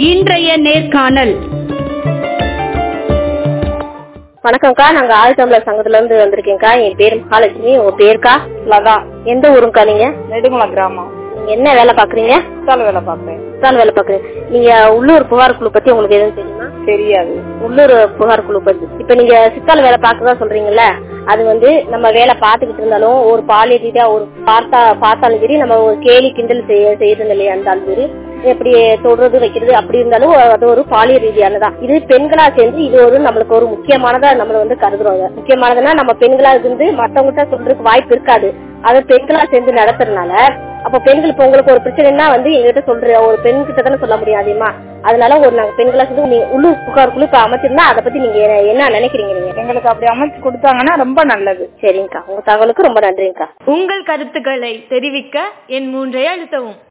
இன்றைய நேர்காணல் வணக்கம்க்கா நாங்க ஆதித்தமிழர் சங்கத்துல இருந்து வந்திருக்கேன்க்கா என் பேர் மகாலட்சுமி உங்க பேருக்கா லதா எந்த ஊருங்கக்கா நீங்க நெடுங்குளம் கிராமம் நீங்க என்ன வேலை பாக்குறீங்க சித்தால வேலை பார்ப்பேன் சித்தால் வேலை பாக்குறீங்க நீங்க உள்ளூர் புகார் குழு பத்தி உங்களுக்கு எதுவும் தெரியுமா தெரியாது உள்ளூர் புகார் குழு பத்தி இப்ப நீங்க சித்தால் வேலை பார்க்கதான் சொல்றீங்கல்ல அது வந்து நம்ம வேலை பார்த்துக்கிட்டு இருந்தாலும் ஒரு பாலிய ரீதியா ஒரு பார்த்தா பார்த்தாலும் சரி நம்ம ஒரு கேலி கிண்டல் செய்ய செய்யறது இல்லையா இருந்தாலும் சரி எப்படி தொடுறது வைக்கிறது அப்படி இருந்தாலும் அது ஒரு பாலிய ரீதியானதான் இது பெண்களா சேர்ந்து இது ஒரு நம்மளுக்கு ஒரு முக்கியமானதா நம்மள வந்து கருதுறோம் அதை. முக்கியமானதுன்னா நம்ம பெண்களா இருந்து மத்தவங்ககிட்ட சொல்றதுக்கு வாய்ப்பு இருக்காது அதை பெண்களா சேர்ந்து நடத்துறதுனால அப்ப பெண்கள் இப்ப உங்களுக்கு ஒரு பிரச்சனைனா வந்து எங்ககிட்ட சொல்ற ஒரு பெண் கிட்ட தானே சொல்ல முடியும் அதிகமா அதனால ஒரு நாங்க பெண்களா சேர்ந்து நீங்க உள்ளூர் புகார் குழு இப்ப அமைச்சிருந்தா அதை பத்தி நீங்க என்ன- என்ன நினைக்கிறீங்க நீங்க எங்களுக்கு அப்படி அமைச்சு கொடுத்தாங்கன்னா ரொம்ப நல்லது சரிங்கக்கா உங்க தகவலுக்கு ரொம்ப நன்றிங்கக்கா உங்கள் கருத்துக்களை தெரிவிக்க என் மூன்றை அழுத்தவும்